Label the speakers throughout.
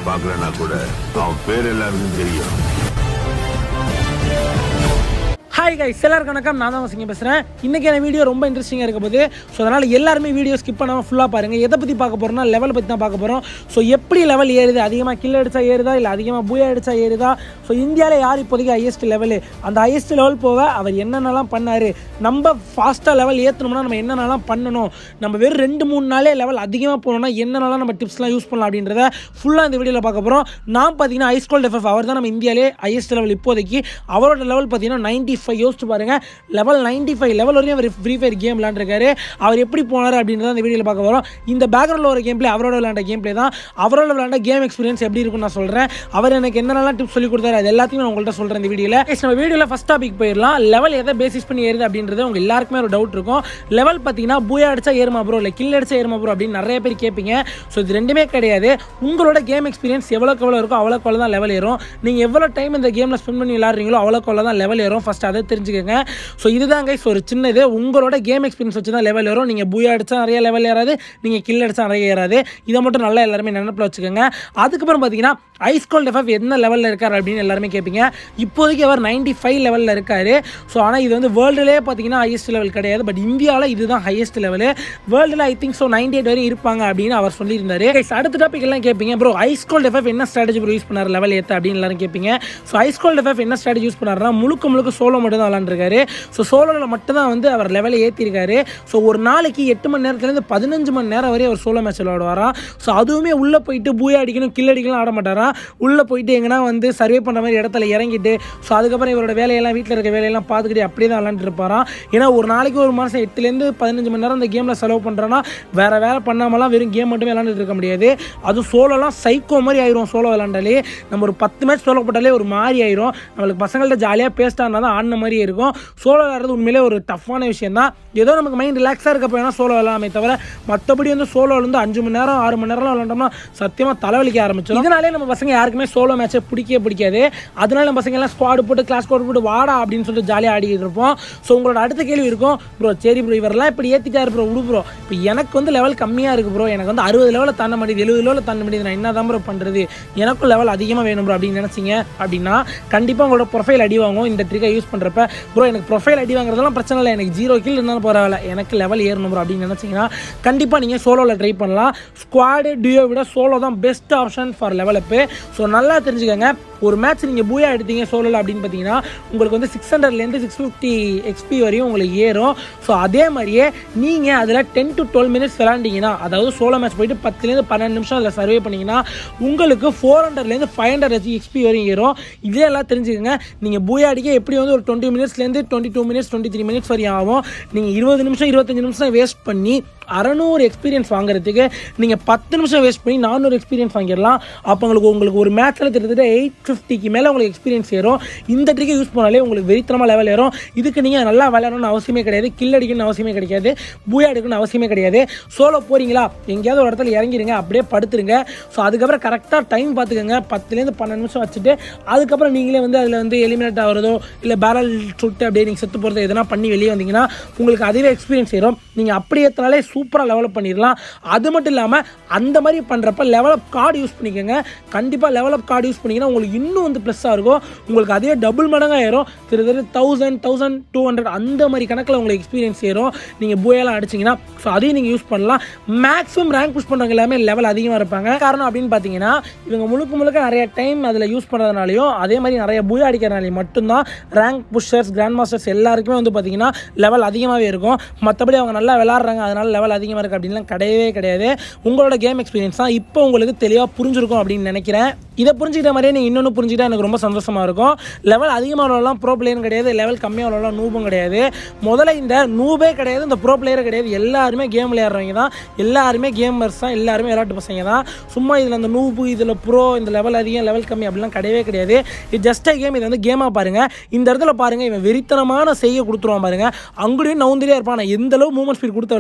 Speaker 1: பார்க்கலன்னா கூட அவன் பேர் எல்லாருக்கும் தெரியும்
Speaker 2: ஹாய் கைஸ் எல்லாருக்கும் வணக்கம் நான் தான் வசிங்க பேசுகிறேன் இன்றைக்கான வீடியோ ரொம்ப இன்ட்ரெஸ்டிங்காக இருக்க போது ஸோ அதனால் எல்லாருமே வீடியோ ஸ்கிப் பண்ணாமல் ஃபுல்லாக பாருங்கள் எதை பற்றி பார்க்க போகிறோம்னா லெவல் பற்றி தான் பார்க்க போகிறோம் ஸோ எப்படி லெவல் ஏறுது அதிகமாக கில் அடிச்சா ஏறுதா இல்லை அதிகமாக பூயா அடிச்சா ஏறுதா ஸோ இந்தியாவில் யார் இப்போதைக்கு ஹையஸ்ட் லெவலு அந்த ஹையஸ்ட் லெவல் போக அவர் என்னென்னலாம் பண்ணார் நம்ம ஃபாஸ்ட்டாக லெவல் ஏற்றணும்னா நம்ம என்னென்னலாம் பண்ணணும் நம்ம வெறும் ரெண்டு மூணு நாளே லெவல் அதிகமாக போகணும்னா என்னென்னலாம் நம்ம டிப்ஸ்லாம் யூஸ் பண்ணலாம் அப்படின்றத ஃபுல்லாக இந்த வீடியோவில் பார்க்க போகிறோம் நான் பார்த்தீங்கன்னா ஐஸ்கோல்ட் எஃப்எஃப் அவர் தான் நம்ம இந்தியாவிலே ஹையஸ்ட் லெவல் இப்போதைக்கு அவரோட லெவல் பார்த்தீங்கன்னா நைன்ட்டி ஃபைவ் யோசிச்சு பாருங்க லெவல் நைன்ட்டி ஃபைவ் லெவல் வரையும் அவர் ஃப்ரீ ஃபயர் கேம் விளாண்டுருக்காரு அவர் எப்படி போனார் அப்படின்றத இந்த வீடியோவில் பார்க்க வரோம் இந்த பேக்ரவுண்டில் ஒரு கேம் பிளே அவரோட விளாண்ட கேம் பிளே தான் அவரோட விளாண்ட கேம் எக்ஸ்பீரியன்ஸ் எப்படி இருக்கும்னு நான் சொல்கிறேன் அவர் எனக்கு என்னென்னலாம் டிப்ஸ் சொல்லி கொடுத்தாரு அது எல்லாத்தையும் நான் உங்கள்கிட்ட சொல்கிறேன் இந்த வீடியோவில் நம்ம வீடியோவில் ஃபஸ்ட் டாபிக் போயிடலாம் லெவல் எதை பேசிஸ் பண்ணி ஏறுது அப்படின்றது உங்க எல்லாருக்குமே ஒரு டவுட் இருக்கும் லெவல் பார்த்தீங்கன்னா பூயா அடிச்சா ஏறுமா ப்ரோ இல்லை கில் அடிச்சா ஏறுமா ப்ரோ அப்படின்னு நிறைய பேர் கேட்பீங்க ஸோ இது ரெண்டுமே கிடையாது உங்களோட கேம் எக்ஸ்பீரியன்ஸ் எவ்வளோக்கு எவ்வளோ இருக்கோ அவ்வளோக்கு அவ்வளோ தான் லெவல் ஏறும் நீங்கள் எவ்வளோ டைம் இந்த கேமில் ஸ்பெண்ட் பண்ணி விளாட்றீங்களோ அவ்வளோக்கு அவ்வளோ தான் லெவல் ஏறும் ஃபஸ்ட் அதை தெரிஞ்சுக்கோங்க ஸோ இதுதான் கைஸ் ஒரு சின்னது உங்களோட கேம் எக்ஸ்பீரியன்ஸ் வச்சு தான் லெவல் ஏறும் நீங்கள் பூயா அடிச்சா நிறைய லெவல் ஏறாது நீங்கள் கில் அடிச்சா நிறைய ஏறாது இதை மட்டும் நல்லா எல்லாருமே நினப்பில் வச்சுக்கோங்க அதுக்கப்புறம் பார்த்தீங்கன்னா ஐஸ்கோல்ட் எஃப்எஃப் என்ன லெவலில் இருக்கார் அப்படின்னு எல்லாருமே கேட்பீங்க இப்போதைக்கு அவர் நைன்டி ஃபைவ் லெவலில் இருக்கார் ஸோ ஆனால் இது வந்து வேர்ல்டுலேயே பார்த்தீங்கன்னா ஹையஸ்ட் லெவல் கிடையாது பட் இந்தியாவில் இதுதான் ஹையஸ்ட் லெவலு வேர்ல்டில் I think so ninety eight வரையும் இருப்பாங்க அப்படின்னு அவர் சொல்லியிருந்தாரு Guys, அடுத்த டாபிக் எல்லாம் கேட்பீங்க ப்ரோ ஐஸ்கோல்ட் எஃப்எஃப் என்ன ஸ்ட்ராட்டஜி ப்ரோ யூஸ் பண்ணார் லெவல் ஏற்ற அப்படின்னு எல்லாரும் கேட்பீங்க ஸோ ஐஸ்கோல்ட் எஃப்எஃப் என்ன ஸ்ட்ராட்டஜி யூஸ் பண்ணாருன்னா முழுக்க முழுக்க சோலோ மட்டும் தான் விளாண்டுருக்காரு ஸோ சோலோவில் மட்டும் தான் வந்து அவர் லெவலை ஏற்றிருக்காரு ஸோ ஒரு நாளைக்கு எட்டு மணி நேரத்துலேருந்து பதினஞ்சு மணி நேரம் வரை அவர் சோலோ மேட்ச் விளையாடுவாராம் ஸோ அதுவுமே உள்ளே போயிட்டு பூயா அடிக்கணும் கில் அடிக்கலாம் ஆட மாட்டாராம் உள்ளே போயிட்டு எங்கன்னா வந்து சர்வே பண்ணுற மாதிரி இடத்துல இறங்கிட்டு ஸோ அதுக்கப்புறம் இவரோட வேலையெல்லாம் வீட்டில் இருக்க வேலையெல்லாம் பார்த்துக்கிட்டு அப்படியே தான் விளாண்டுட்டு இருப்பாராம் ஏன்னா ஒரு நாளைக்கு ஒரு மாதம் எட்டுலேருந்து பதினஞ்சு மணி நேரம் இந்த கேமில் செலவு பண்ணுறோன்னா வேறு வேலை பண்ணாமலாம் வெறும் கேம் மட்டுமே விளாண்டுட்டு இருக்க முடியாது அது சோலோலாம் சைக்கோ மாதிரி ஆயிரும் சோலோ விளாண்டாலே நம்ம ஒரு பத்து மேட்ச் சோலோ போட்டாலே ஒரு மாதிரி ஆயிரும் நம்மளுக்கு பசங்கள்ட்ட ஜாலியாக பேசிட்டா இருந்தால் தான் ஆடின மாதிரி இருக்கும் சோலோ விளாட்றது உண்மையிலே ஒரு டஃப்பான விஷயம் தான் ஏதோ நமக்கு மைண்ட் ரிலாக்ஸாக இருக்க வேணால் சோலோ விளாமே தவிர மற்றபடி வந்து சோலோவில் வந்து அஞ்சு மணி நேரம் ஆறு மணி நேரம் விளாண்டோம்னா சத்தியமாக தலைவலிக்க ஆரம்பிச்சிடும் இதனாலே நம்ம பசங்க யாருக்குமே சோலோ மேட்சை பிடிக்கவே பிடிக்காது அதனால நம்ம பசங்க எல்லாம் ஸ்குவாடு போட்டு கிளாஸ் ஸ்குவாட் போட்டு வாடா அப்படின்னு சொல்லிட்டு ஜாலியாக ஆடிக்கிட்டு இருப்போம் ஸோ உங்களோட அடுத்த கேள்வி இருக்கும் ப்ரோ சரி ப்ரோ இவரெல்லாம் இப்படி ஏற்றிட்டாரு ப்ரோ விடு ப்ரோ இப்போ எனக்கு வந்து லெவல் கம்மியாக இருக்குது ப்ரோ எனக்கு வந்து அறுபது லெவலில் தாண்ட முடியுது எழுபது லெவலில் தாண்ட முடியுது நான் என்ன தான் ப்ரோ பண்ணுறது எனக்கும் லெவல் அதிகமாக வேணும் ப்ரோ அப்படின்னு நினச்சிங்க அப்படின்னா கண்டிப்பாக உங்களோட ப்ரொஃபைல் அடி வாங்கும் இந்த ட்ரிக்கை யூஸ் பண்ணுறப்ப ப்ரோ எனக்கு ப்ரொஃபைல் அடி வாங்குறதெல்லாம் பிரச்சனை இல்லை எனக்கு ஜீரோ கில் இருந்தாலும் பரவாயில்ல எனக்கு லெவல் ஏறணும் ப்ரோ அப்படின்னு நினச்சிங்கன்னா கண்டிப்பாக நீங்கள் சோலோவில் ட்ரை பண்ணலாம் ஸ்குவாடு டியோ விட சோலோ தான் best option for level up so நல்லா தெரிஞ்சுக்கோங்க ஒரு மேட்ச் நீங்கள் பூயா எடுத்தீங்க சோலோவில் அப்படின்னு பார்த்தீங்கன்னா உங்களுக்கு வந்து சிக்ஸ் ஹண்ட்ரட்லேருந்து சிக்ஸ் ஃபிஃப்டி எக்ஸ்பி வரையும் உங்களுக்கு ஏறும் ஸோ அதே மாதிரியே நீங்கள் அதில் டென் டு டுவெல் மினிட்ஸ் விளாண்டிங்கன்னா அதாவது சோலோ மேட்ச் போயிட்டு பத்துலேருந்து பன்னெண்டு நிமிஷம் அதில் சர்வே பண்ணிங்கன்னா உங்களுக்கு ஃபோர் ஹண்ட்ரட்லேருந்து ஃபைவ் ஹண்ட்ரட் எக்ஸ்பி வரையும் ஏறும் இதே எல்லாம் தெரிஞ்சுக்கோங்க நீங்கள் பூயா அடிக்க எப்படி வந்து ஒரு டுவெண்ட்டி மினிட்ஸ்லேருந்து twenty two minutes twenty three minutes வரையும் ஆகும் நீங்கள் இருபது நிமிஷம் இருபத்தஞ்சு நிமிஷம் வேஸ்ட் பண்ணி அறநூறு எக்ஸ்பீரியன்ஸ் வாங்குறதுக்கு நீங்கள் பத்து நிமிஷம் வேஸ்ட் பண்ணி நானூறு எக்ஸ்பீரியன்ஸ் வாங்கிடலாம் அப்போ உங்களுக்கு உங்களுக்கு ஒரு மேட்ச்சில் கிட்டத்தட்ட எயிட் ஃபிஃப்டிக்கு மேலே உங்களுக்கு எக்ஸ்பீரியன்ஸ் ஏறும் இந்த ட்ரிக்கை யூஸ் பண்ணாலே உங்களுக்கு வெறித்தனமாக லெவல் ஏறும் இதுக்கு நீங்கள் நல்லா விளையாடணும்னு அவசியமே கிடையாது கில் அடிக்கணும்னு அவசியமே கிடையாது பூயா எடுக்கணும்னு அவசியமே கிடையாது சோலோ போறீங்களா எங்கேயாவது ஒரு இடத்துல இறங்கிருங்க அப்படியே படுத்துருங்க ஸோ அதுக்கப்புறம் கரெக்டாக டைம் பார்த்துக்கோங்க பத்துலேருந்து பன்னெண்டு நிமிஷம் வச்சுட்டு அதுக்கப்புறம் நீங்களே வந்து அதில் வந்து எலிமினேட் ஆகிறதோ இல்லை பேரல் சுட்டு அப்படியே நீங்கள் செத்து போகிறதோ எதனா பண்ணி வெளியே வந்தீங்கன்னா உங்களுக்கு அதுவே எக்ஸ்பீரியன்ஸ் ஏறும் நீங்கள் அப்படி ஏற்றினாலே சூப்பராக லெவலப் பண்ணிடலாம் அது மட்டும் இல்லாமல் அந்த மாதிரி பண்ணுறப்ப லெவலப் கார்டு யூஸ் பண்ணிக்கோங்க கண்டிப்பாக லெவலப் கார்டு யூஸ் பண்ணிங்கன்னா உங்களுக்கு இன்னும் வந்து ப்ளஸ்ஸாக இருக்கும் உங்களுக்கு அதே டபுள் மடங்காக ஏறும் three three thousand thousand two hundred அந்த மாதிரி கணக்கில் உங்களுக்கு எக்ஸ்பீரியன்ஸ் ஏறும் நீங்கள் பூயெல்லாம் அடிச்சிங்கன்னா ஸோ அதையும் நீங்கள் யூஸ் பண்ணலாம் மேக்ஸிமம் ரேங்க் புஷ் பண்ணுறவங்க எல்லாமே லெவல் அதிகமாக இருப்பாங்க காரணம் அப்படின்னு பார்த்தீங்கன்னா இவங்க முழுக்க முழுக்க நிறைய டைம் அதில் யூஸ் பண்ணுறதுனாலையும் அதே மாதிரி நிறைய பூயா அடிக்கிறனாலையும் மட்டும்தான் ரேங்க் புஷர்ஸ் கிராண்ட் மாஸ்டர்ஸ் எல்லாருக்குமே வந்து பார்த்தீங்கன்னா லெவல் அதிகமாகவே இருக்கும் மற்றபடி அவங்க நல்லா விளாட்றாங்க அதனால லெவல் அதிகமாக இருக்குது அப்படின்லாம் கிடையவே கிடையாது உங்களோட கேம் எக்ஸ்பீரியன்ஸ் தான் இப்போ உங்களுக்கு தெளிவாக புரிஞ்சிருக்கும் அப்படின்னு நினைக்கிறேன் இதை புரிஞ்சுக்கிட்ட மாதிரியே நீங்கள் இன்னொன்று புரிஞ்சுக்கிட்டா எனக்கு ரொம்ப சந்தோஷமாக இருக்கும் லெவல் அதிகமாக உள்ளவெல்லாம் ப்ரோ பிளேயரும் கிடையாது லெவல் கம்மியாக உள்ளவெல்லாம் நூபும் கிடையாது முதல்ல இந்த நூபே கிடையாது இந்த ப்ரோ பிளேயரும் கிடையாது எல்லாருமே கேம் விளையாடுறவங்க தான் எல்லாருமே கேமர்ஸ் தான் எல்லாருமே விளையாட்டு பசங்க தான் சும்மா இதில் அந்த நூபு இதில் ப்ரோ இந்த லெவல் அதிகம் லெவல் கம்மி அப்படிலாம் கிடையவே கிடையாது இது ஜஸ்ட் அ கேம் இது வந்து கேமாக பாருங்கள் இந்த இடத்துல பாருங்கள் இவன் வெறித்தனமான செய்ய கொடுத்துருவான் பாருங்க அங்கேயும் நவுந்திலே இருப்பான் நான் எந்த அளவு மூவ்மெண்ட் ஸ்பீட் கொடுத்து விளாட்றேன் பாருங்க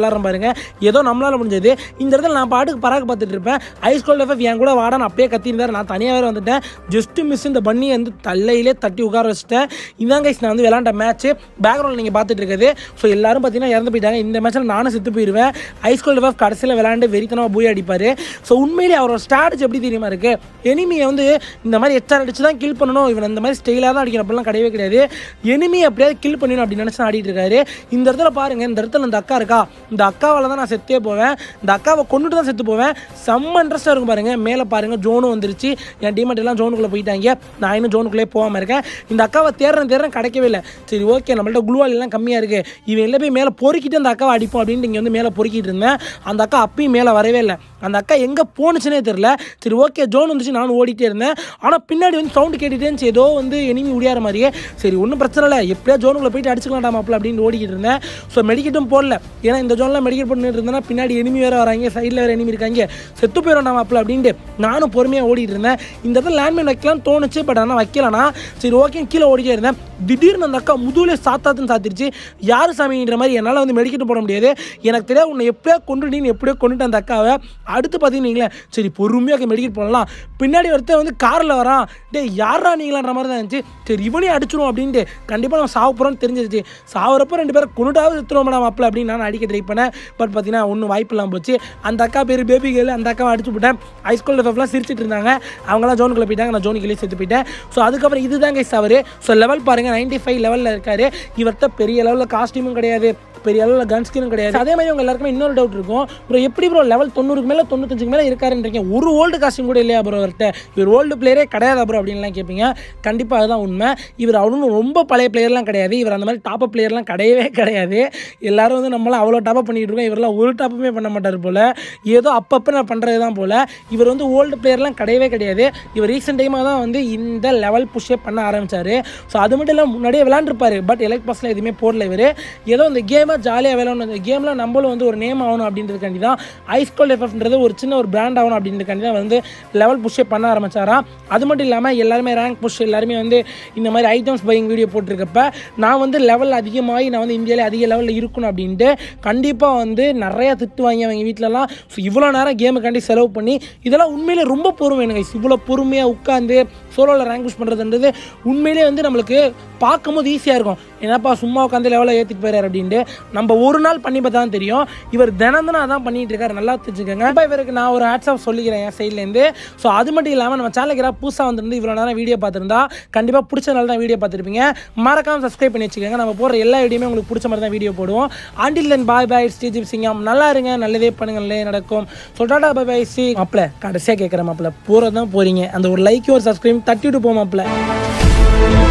Speaker 2: ஏதோ நம்மளால முடிஞ்சது இந்த இடத்துல நான் பாட்டுக்கு பராக்கு பார்த்துட்டு இருப்பேன் ஐஸ் கோல்ட் எஃப்எஃப் என் கூட வாடான்னு அப்பயே கத்திருந்தார் நான் தனியாக வேறு வந்துட்டேன் ஜஸ்ட் மிஸ் இந்த பண்ணி வந்து தல்லையிலே தட்டி உட்கார வச்சுட்டேன் இதான் கைஸ் நான் வந்து விளாண்ட மேட்ச் பேக்ரவுண்ட் நீங்கள் பார்த்துட்டு இருக்குது ஸோ எல்லாரும் பார்த்தீங்கன்னா இறந்து போயிட்டாங்க இந்த மேட்ச்சில் நானும் செத்து போயிடுவேன் ஐஸ் கோல்ட் எஃப்எஃப் கடைசியில் விளாண்டு வெறித்தனமாக போய் அடிப்பார் ஸோ உண்மையிலேயே அவரோட ஸ்டார்ட்ஸ் எப்படி தெரியுமா இருக்கு எனிமியை வந்து இந்த மாதிரி எச்ஆர் அடிச்சு தான் கில் பண்ணணும் இவன் இந்த மாதிரி ஸ்டைலாக தான் அடிக்கணும் அப்படிலாம் கிடையவே கிடையாது எனிமி அப்படியே கில் பண்ணணும் அப்படின்னு நினச்சி ஆடிட்டு இருக்காரு இந்த இடத்துல பாருங்க இந்த இடத்துல இந்த அக்கா இருக்கா இந்த அக்காவால் தான் நான் செத்தே போவேன் இந்த அக்காவை கொண்டுட்டு தான் செத்து போவேன் செம்ம இன்ட்ரெஸ்ட்டாக இருக்கும் பாருங்க மேலே பாருங்க ஜோனும் வந்துருச்சு என் டீமெண்ட் எல்லாம் ஜோனுக்குள்ளே போயிட்டாங்க நான் இன்னும் ஜோனுக்குள்ளே போகாமல் இருக்கேன் இந்த அக்காவை தேடுறேன் தேடுறேன் கிடைக்கவே இல்லை சரி ஓகே நம்மள்ட்ட குளுவால் எல்லாம் கம்மியாக இருக்குது இவன் எல்லாம் போய் மேலே பொறுக்கிட்டு அந்த அக்காவை அடிப்போம் அப்படின்ட்டு இங்கே வந்து மேலே பொறுக்கிட்டு இருந்தேன் அந்த அக்கா அப்பயும் மேலே வரவே இல்லை அந்த அக்கா எங்கே போணுச்சுனே தெரில சரி ஓகே ஜோன் வந்துச்சு நானும் ஓடிட்டே இருந்தேன் ஆனால் பின்னாடி வந்து சவுண்டு கேட்டுட்டே இருந்துச்சு ஏதோ வந்து எனிமி உடியார மாதிரியே சரி ஒன்றும் பிரச்சனை இல்லை எப்படியா ஜோனுக்குள்ளே போயிட்டு அடிச்சுக்கலாம்டா மாப்பிள்ள அப்படின்னு ஓடிக்கிட்டு இருந்தேன் ஸோ மெடிக்கெட்டும் போடல ஏன்னா இந்த ஜோனில் மெடிக்கெட் பண்ணிட்டு இருந்தேன்னா பின்னாடி எனிமி வேறு வராங்க சைடில் வேறு எனிமி இருக்காங்க செத்து போயிடும் மாப்பிள்ள அப்படின்ட்டு நானும் பொறுமையாக ஓடிட்டு இருந்தேன் இந்த இடத்துல லேண்ட்மைன் வைக்கலாம்னு தோணுச்சு பட் ஆனால் வைக்கலனா சரி ஓகே கீழே ஓடிட்டே இருந்தேன் திடீர்னு அந்த அக்கா முதுகுலே சாத்தாத்துன்னு சாத்திருச்சு யார் சாமின்ற மாதிரி என்னால் வந்து மெடிக்கெட் போட முடியாது எனக்கு தெரியாது உன்னை எப்படியோ கொண்டுட்டீன்னு எப்படியோ கொண்டுட்டு அந்த அக்காவை அடுத்து பார்த்தீங்கன்னா சரி பொறுமையாக மெடிக்கெட் போடலாம் பின்னாடி ஒருத்தர் வந்து காரில் வரான் டேய் யாரா நீங்களான்ற மாதிரி தான் இருந்துச்சு சரி இவனையும் அடிச்சிரும் அப்படின்ட்டு கண்டிப்பாக நம்ம சாவ போகிறோம்னு தெரிஞ்சிருச்சு சாவறப்ப ரெண்டு பேரும் கொண்டுட்டாவது எடுத்துருவோம் மேடம் அப்பல அப்படின்னு நான் அடிக்க ட்ரை பண்ணேன் பட் பார்த்தீங்கன்னா ஒன்றும் வாய்ப்பு இல்லாமல் போச்சு அந்த அக்கா பேர் பேபி கேள் அந்த அக்காவை அடிச்சு விட்டேன் ஹைஸ்கூல் எஃப்லாம் சிரிச்சிட்டு இருந்தாங்க அவங்களாம் ஜோனுக்குள்ளே போயிட்டாங்க நான் ஜோனுக்குள்ளே சேர்த்து போயிட்டேன் ஸோ அதுக்கப்புறம் இதுதான் கைஸ் அவர் ஸோ லெவல் பாருங்கள் நைன்டி ஃபைவ் லெவலில் இருக்காரு இவர்கிட்ட பெரிய லெவலில் காஸ்டியூமும் கிடையாது பெரிய அளவில் கன் ஸ்கினும் கிடையாது அதே மாதிரி உங்க எல்லாருக்குமே இன்னொரு டவுட் இருக்கும் ப்ரோ எப்படி ப்ரோ லெவல் தொண்ணூறுக்கு மேலே தொண்ணூத்தஞ்சுக்கு மேலே இருக்காருன்றீங்க ஒரு ஓல்டு காஸ்டியூம் கூட இல்லையா ப்ரோ அவர்கிட்ட இவர் ஓல்டு பிளேயரே கிடையாது ப்ரோ அப்படின்லாம் கேட்பீங்க கண்டிப்பாக அதுதான் உண்மை இவர் அவனும் ரொம்ப பழைய பிளேயர்லாம் கிடையாது இவர் அந்த மாதிரி டாப் பிளேயர்லாம் கிடையவே கிடையாது எல்லாரும் வந்து நம்மளாம் அவ்வளோ டாப் பண்ணிட்டு இருக்கோம் இவரெல்லாம் ஒரு டாப்புமே பண்ண மாட்டார் போல் ஏதோ அப்பப்போ நான் பண்ணுறது தான் போல் இவர் வந்து ஓல்டு பிளேயர்லாம் கிடையவே கிடையாது இவர் ரீசெண்ட் டைமாக தான் வந்து இந்த லெவல் புஷ்ஷே பண்ண ஆரம்பிச்சார் ஸோ அது மட்டும் இல்லாமல் முன்னாடியே விளாண்டுருப்பாரு பட் எலக்ட் பாஸ்லாம் எதுவுமே போடல இவர் ஏதோ இந்த கேமை ஜாலியாக விளையாடணும் இந்த கேமில் நம்மளும் வந்து ஒரு நேம் ஆகணும் அப்படின்றதுக்காண்டி தான் ஐஸ்கோல் எஃப்ன்றது ஒரு சின்ன ஒரு பிராண்ட் ஆகணும் அப்படின்றதுக்காண்டி தான் வந்து லெவல் புஷ்ஷே பண்ண ஆரம்பிச்சாராம் அது மட்டும் இல்லாமல் எல்லாருமே ரேங்க் புஷ் எல்லாருமே வந்து இந்த மாதிரி ஐட்டம்ஸ் பையிங் வீடியோ போட்டிருக்கப்ப நான் வந்து லெவல் அதிகமாகி நான் வந்து இந்தியாவிலே அதிக லெவலில் இருக்கணும் அப்படின்ட்டு கண்டிப்பாக வந்து நிறையா திட்டு வாங்கி அவங்க வீட்டிலலாம் ஸோ இவ்வளோ நேரம் கேமுக்காண்டி செலவு பண்ணி இதெல்லாம் உண்மையிலே ரொம்ப பொறுமை எனக்கு இவ்வளோ பொறுமையாக உட்காந்து சோலோவில் ரேங்க் புஷ் பண்ணுறதுன்றது உண்மையிலே வந்து நம்மளுக்கு பார்க்கும்போது ஈஸியாக இருக்கும் என்னப்பா சும்மா உட்காந்து லெவலில் ஏற்றிட்டு போயிறாரு அப்படின்ட்டு நம்ம ஒரு நாள் பண்ணி பார்த்தா தான் தெரியும் இவர் தினம் தினம் அதான் பண்ணிட்டு இருக்காரு நல்லா தெரிஞ்சுக்கோங்க இப்போ இவருக்கு நான் ஒரு ஹேட்ஸ் ஆஃப் சொல்லிக்கிறேன் என் சைட்லேருந்து ஸோ அது மட்டும் இல்லாமல் நம்ம சேனலுக்கு யாராவது புதுசாக வந்திருந்து இவ்வளோ நேரம் வீடியோ பார்த்துருந்தா கண்டிப்பாக பிடிச்சனால தான் வீடியோ பார்த்துருப்பீங்க மறக்காம சப்ஸ்கிரைப் பண்ணி வச்சுக்கோங்க நம்ம போடுற எல்லா வீடியோமே உங்களுக்கு பிடிச்ச மாதிரி தான் வீடியோ போடுவோம் ஆண்டில் தென் பாய் பாய் ஸ்டேஜ் சிங்கம் நல்லா இருங்க நல்லதே பண்ணுங்க நல்லதே நடக்கும் so tata bye bye see மாப்பிள கடைசியாக கேட்குறேன் மாப்பிள போகிறது தான் போகிறீங்க அந்த ஒரு லைக் ஒரு சப்ஸ்கிரைப் தட்டிவிட்டு போ மாப்பிள